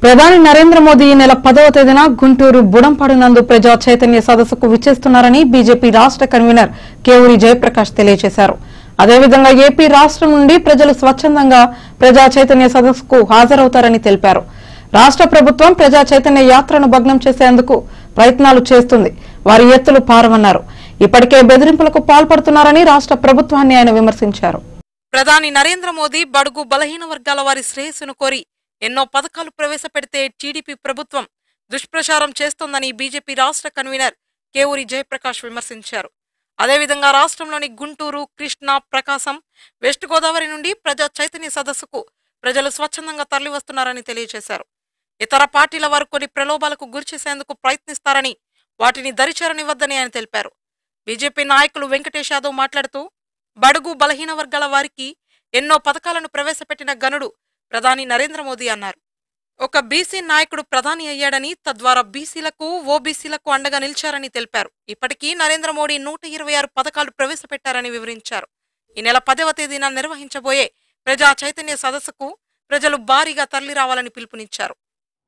ప్రధాని నరేంద్ర మోదీ ఈ నెల పదవ తేదీన గుంటూరు బుడంపాడు నందు ప్రజా చైతన్య సదస్సుకు విచ్చేస్తున్నారని బీజేపీ రాష్ట్ర కన్వీనర్ కేవూరి జయప్రకాష్ తెలియజేశారు అదేవిధంగా ఏపీ రాష్ట్రం నుండి ప్రజలు స్వచ్ఛందంగా ప్రజా చైతన్య సదస్సుకు హాజరవుతారని తెలిపారు రాష్ట్ర ప్రభుత్వం ప్రజా చైతన్య యాత్రను భగ్నం చేసేందుకు ప్రయత్నాలు చేస్తుంది వారి ఎత్తులు పారమన్నారు ఇప్పటికే బెదిరింపులకు పాల్పడుతున్నారని రాష్ట్ర ప్రభుత్వాన్ని ఆయన విమర్శించారు ప్రధాని నరేంద్ర మోదీ బడుగు బలహీన వర్గాల వారి శ్రేయస్సును కోరి ఎన్నో పథకాలు ప్రవేశపెడితే టీడీపీ ప్రభుత్వం దుష్ప్రచారం చేస్తోందని బీజేపీ రాష్ట్ర కన్వీనర్ కేవూరి జయప్రకాష్ విమర్శించారు అదేవిధంగా రాష్ట్రంలోని గుంటూరు కృష్ణా ప్రకాశం వెస్ట్ గోదావరి నుండి ప్రజా చైతన్య సదస్సుకు ప్రజలు స్వచ్ఛందంగా తరలివస్తున్నారని తెలియజేశారు ఇతర పార్టీల వారు కొన్ని ప్రలోభాలకు గురిచేసేందుకు ప్రయత్నిస్తారని వాటిని దరిచేరనివ్వద్దని ఆయన తెలిపారు బీజేపీ నాయకులు వెంకటేష్ యాదవ్ మాట్లాడుతూ బడుగు బలహీన వర్గాల వారికి ఎన్నో పథకాలను ప్రవేశపెట్టిన గనుడు ప్రధాని నరేంద్ర మోదీ అన్నారు ఒక బీసీ నాయకుడు ప్రధాని అయ్యాడని తద్వారా బీసీలకు ఓబీసీలకు అండగా నిలిచారని తెలిపారు ఇప్పటికీ నరేంద్ర మోడీ నూట ఇరవై ఆరు పథకాలు ప్రవేశపెట్టారని వివరించారు ఈ నెల పదవ తేదీన నిర్వహించబోయే ప్రజా చైతన్య సదస్సుకు ప్రజలు భారీగా తరలిరావాలని పిలుపునిచ్చారు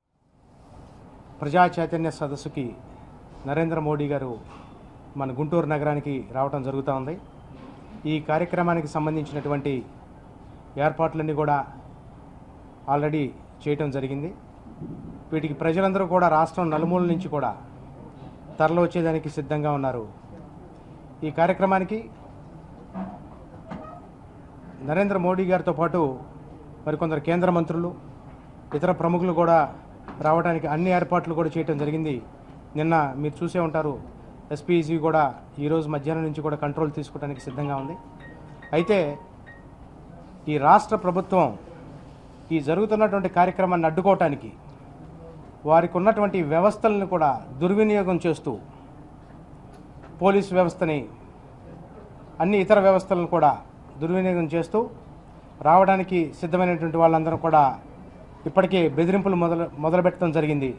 ప్రజా చైతన్య సదస్సుకి నరేంద్ర మోడీ గారు మన గుంటూరు నగరానికి రావటం జరుగుతూ ఉంది ఈ కార్యక్రమానికి సంబంధించినటువంటి ఏర్పాట్లన్నీ కూడా ఆల్రెడీ చేయటం జరిగింది వీటికి ప్రజలందరూ కూడా రాష్ట్రం నలుమూల నుంచి కూడా తరలి వచ్చేదానికి సిద్ధంగా ఉన్నారు ఈ కార్యక్రమానికి నరేంద్ర మోడీ గారితో పాటు మరికొందరు కేంద్ర మంత్రులు ఇతర ప్రముఖులు కూడా రావడానికి అన్ని ఏర్పాట్లు కూడా చేయటం జరిగింది నిన్న మీరు చూసే ఉంటారు ఎస్పీజీ కూడా ఈరోజు మధ్యాహ్నం నుంచి కూడా కంట్రోల్ తీసుకోవడానికి సిద్ధంగా ఉంది అయితే ఈ రాష్ట్ర ప్రభుత్వం ఈ జరుగుతున్నటువంటి కార్యక్రమాన్ని అడ్డుకోవటానికి వారికి ఉన్నటువంటి వ్యవస్థలను కూడా దుర్వినియోగం చేస్తూ పోలీస్ వ్యవస్థని అన్ని ఇతర వ్యవస్థలను కూడా దుర్వినియోగం చేస్తూ రావడానికి సిద్ధమైనటువంటి వాళ్ళందరూ కూడా ఇప్పటికే బెదిరింపులు మొదలు మొదలుపెట్టడం జరిగింది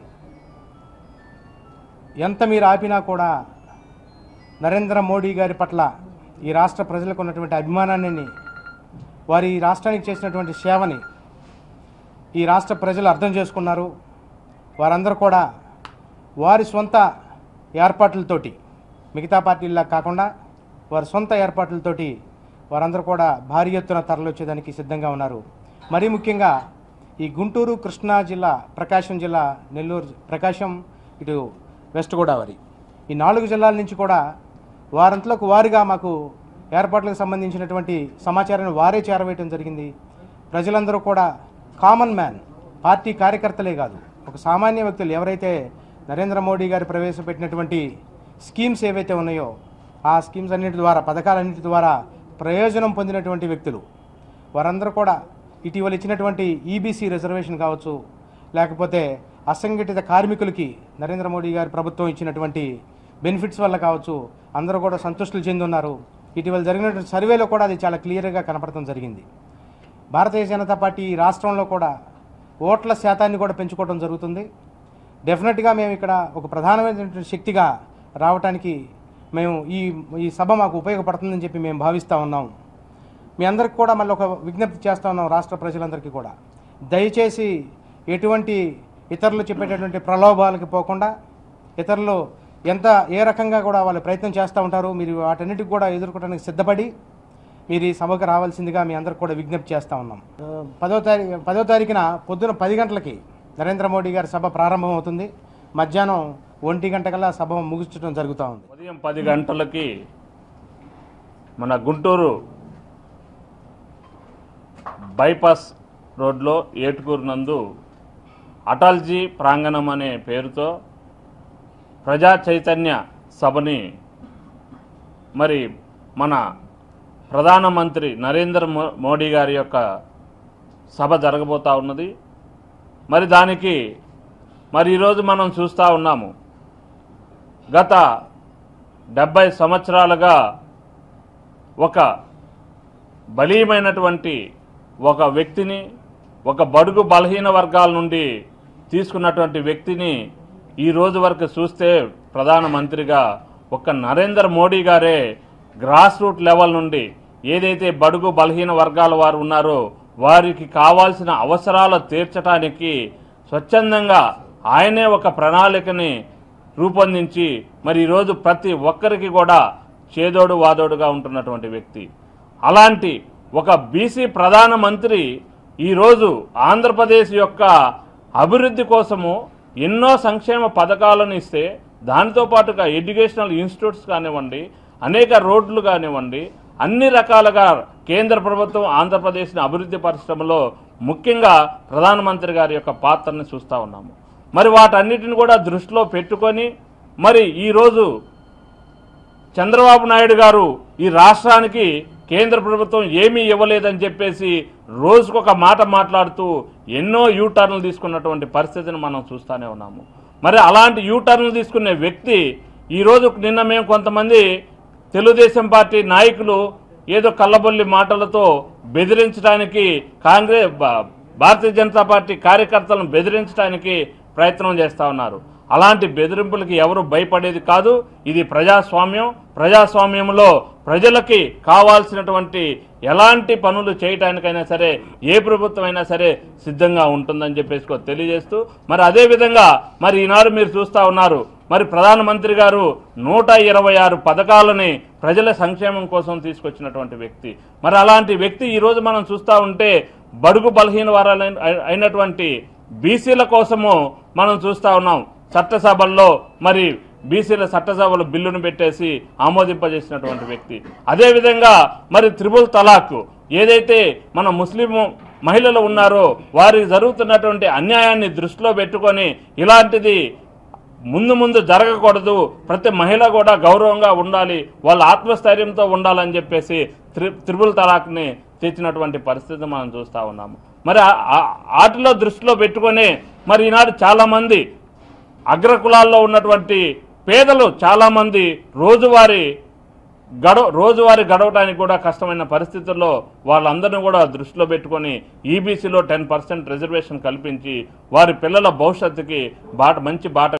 ఎంత మీరు ఆపినా కూడా నరేంద్ర మోడీ గారి పట్ల ఈ రాష్ట్ర ప్రజలకు ఉన్నటువంటి అభిమానాన్ని వారి ఈ రాష్ట్రానికి చేసినటువంటి సేవని ఈ రాష్ట్ర ప్రజలు అర్థం చేసుకున్నారు వారందరూ కూడా వారి సొంత ఏర్పాట్లతోటి మిగతా పార్టీల్లా కాకుండా వారి సొంత ఏర్పాట్లతోటి వారందరూ కూడా భారీ ఎత్తున తరలివచ్చేదానికి సిద్ధంగా ఉన్నారు మరీ ముఖ్యంగా ఈ గుంటూరు కృష్ణా జిల్లా ప్రకాశం జిల్లా నెల్లూరు ప్రకాశం ఇటు వెస్ట్ గోదావరి ఈ నాలుగు జిల్లాల నుంచి కూడా వారంతలకు వారిగా మాకు ఏర్పాట్లకు సంబంధించినటువంటి సమాచారాన్ని వారే చేరవేయటం జరిగింది ప్రజలందరూ కూడా కామన్ మ్యాన్ పార్టీ కార్యకర్తలే కాదు ఒక సామాన్య వ్యక్తులు ఎవరైతే నరేంద్ర మోడీ గారు ప్రవేశపెట్టినటువంటి స్కీమ్స్ ఏవైతే ఉన్నాయో ఆ స్కీమ్స్ అన్నిటి ద్వారా పథకాలన్నిటి ద్వారా ప్రయోజనం పొందినటువంటి వ్యక్తులు వారందరూ కూడా ఇటీవల ఇచ్చినటువంటి ఈబీసీ రిజర్వేషన్ కావచ్చు లేకపోతే అసంఘటిత కార్మికులకి నరేంద్ర మోడీ గారి ప్రభుత్వం ఇచ్చినటువంటి బెనిఫిట్స్ వల్ల కావచ్చు అందరూ కూడా సంతుష్టులు చెంది ఉన్నారు ఇటీవల జరిగినటువంటి సర్వేలో కూడా అది చాలా క్లియర్గా కనపడటం జరిగింది భారతీయ జనతా పార్టీ ఈ రాష్ట్రంలో కూడా ఓట్ల శాతాన్ని కూడా పెంచుకోవడం జరుగుతుంది డెఫినెట్గా మేము ఇక్కడ ఒక ప్రధానమైనటువంటి శక్తిగా రావడానికి మేము ఈ ఈ సభ మాకు ఉపయోగపడుతుందని చెప్పి మేము భావిస్తూ ఉన్నాం మీ అందరికి కూడా మళ్ళీ ఒక విజ్ఞప్తి చేస్తూ ఉన్నాం రాష్ట్ర ప్రజలందరికీ కూడా దయచేసి ఎటువంటి ఇతరులు చెప్పేటటువంటి ప్రలోభాలకి పోకుండా ఇతరులు ఎంత ఏ రకంగా కూడా వాళ్ళు ప్రయత్నం చేస్తూ ఉంటారు మీరు వాటన్నిటికి కూడా ఎదుర్కోవడానికి సిద్ధపడి మీరు ఈ సభకు రావాల్సిందిగా మీ అందరికి కూడా విజ్ఞప్తి చేస్తూ ఉన్నాం ఆ, పదో తారీఖు పదో తారీఖున పొద్దున పది గంటలకి నరేంద్ర మోడీ గారి సభ ప్రారంభమవుతుంది మధ్యాహ్నం ఒంటి గంటకల్లా సభ ముగించడం జరుగుతూ ఉంది ఉదయం పది గంటలకి మన గుంటూరు బైపాస్ రోడ్లో ఏటుకూరు నందు అటల్జీ ప్రాంగణం అనే పేరుతో ప్రజా చైతన్య సభని మరి మన ప్రధానమంత్రి నరేంద్ర మో- మోడీ గారి యొక్క సభ జరగబోతా ఉన్నది మరి దానికి మరి ఈరోజు మనం చూస్తూ ఉన్నాము గత డెబ్బై సంవత్సరాలుగా ఒక బలీయమైనటువంటి ఒక వ్యక్తిని ఒక బడుగు బలహీన వర్గాల నుండి తీసుకున్నటువంటి వ్యక్తిని ఈ రోజు వరకు చూస్తే ప్రధానమంత్రిగా ఒక నరేంద్ర మోడీ గారే గ్రాస్ రూట్ లెవెల్ నుండి ఏదైతే బడుగు బలహీన వర్గాల వారు ఉన్నారో వారికి కావాల్సిన అవసరాలు తీర్చడానికి స్వచ్ఛందంగా ఆయనే ఒక ప్రణాళికని రూపొందించి మరి ఈరోజు ప్రతి ఒక్కరికి కూడా చేదోడు వాదోడుగా ఉంటున్నటువంటి వ్యక్తి అలాంటి ఒక బీసీ ప్రధానమంత్రి ఈరోజు ఆంధ్రప్రదేశ్ యొక్క అభివృద్ధి కోసము ఎన్నో సంక్షేమ పథకాలను ఇస్తే దానితో పాటుగా ఎడ్యుకేషనల్ ఇన్స్టిట్యూట్స్ కానివ్వండి అనేక రోడ్లు కానివ్వండి అన్ని రకాలుగా కేంద్ర ప్రభుత్వం ఆంధ్రప్రదేశ్ని అభివృద్ధి పరిశ్రమలో ముఖ్యంగా ప్రధానమంత్రి గారి యొక్క పాత్రని చూస్తూ ఉన్నాము మరి వాటన్నిటిని కూడా దృష్టిలో పెట్టుకొని మరి ఈరోజు చంద్రబాబు నాయుడు గారు ఈ రాష్ట్రానికి కేంద్ర ప్రభుత్వం ఏమీ ఇవ్వలేదని చెప్పేసి రోజుకొక మాట మాట్లాడుతూ ఎన్నో యూటర్న్లు తీసుకున్నటువంటి పరిస్థితిని మనం చూస్తూనే ఉన్నాము మరి అలాంటి యూటర్న్లు తీసుకునే వ్యక్తి ఈరోజు నిన్న మేము కొంతమంది తెలుగుదేశం పార్టీ నాయకులు ఏదో కళ్ళబొల్లి మాటలతో బెదిరించడానికి కాంగ్రెస్ భా- భారతీయ జనతా పార్టీ కార్యకర్తలను బెదిరించడానికి ప్రయత్నం చేస్తా ఉన్నారు అలాంటి బెదిరింపులకి ఎవరు భయపడేది కాదు ఇది ప్రజాస్వామ్యం ప్రజాస్వామ్యంలో ప్రజలకి కావాల్సినటువంటి ఎలాంటి పనులు చేయటానికైనా సరే ఏ ప్రభుత్వం అయినా సరే సిద్ధంగా ఉంటుందని చెప్పేసి కూడా తెలియజేస్తూ మరి అదే విధంగా మరి ఈనాడు మీరు చూస్తా ఉన్నారు మరి ప్రధానమంత్రి గారు నూట ఇరవై ఆరు పథకాలని ప్రజల సంక్షేమం కోసం తీసుకొచ్చినటువంటి వ్యక్తి మరి అలాంటి వ్యక్తి ఈరోజు మనం చూస్తూ ఉంటే బడుగు బలహీన వారాలైన అయినటువంటి బీసీల కోసము మనం చూస్తా ఉన్నాం చట్టసభల్లో మరి బీసీల చట్టసభలో బిల్లును పెట్టేసి ఆమోదింపజేసినటువంటి వ్యక్తి అదేవిధంగా మరి త్రిబుల్ తలాక్ ఏదైతే మన ముస్లిం మహిళలు ఉన్నారో వారికి జరుగుతున్నటువంటి అన్యాయాన్ని దృష్టిలో పెట్టుకొని ఇలాంటిది ముందు ముందు జరగకూడదు ప్రతి మహిళ కూడా గౌరవంగా ఉండాలి వాళ్ళ ఆత్మస్థైర్యంతో ఉండాలని చెప్పేసి త్రి త్రిబుల్ తలాక్ని తెచ్చినటువంటి పరిస్థితి మనం చూస్తూ ఉన్నాము మరి ఆ- ఆ- వాటిలో దృష్టిలో పెట్టుకొని మరి ఈనాడు చాలామంది అగ్రకులాల్లో ఉన్నటువంటి పేదలు చాలామంది రోజువారీ గడవ రోజువారీ గడవడానికి కూడా కష్టమైన పరిస్థితుల్లో వాళ్ళందరినీ కూడా దృష్టిలో పెట్టుకొని ఈబీసీలో టెన్ పర్సెంట్ రిజర్వేషన్ కల్పించి వారి పిల్లల భవిష్యత్తుకి బాట మంచి బాట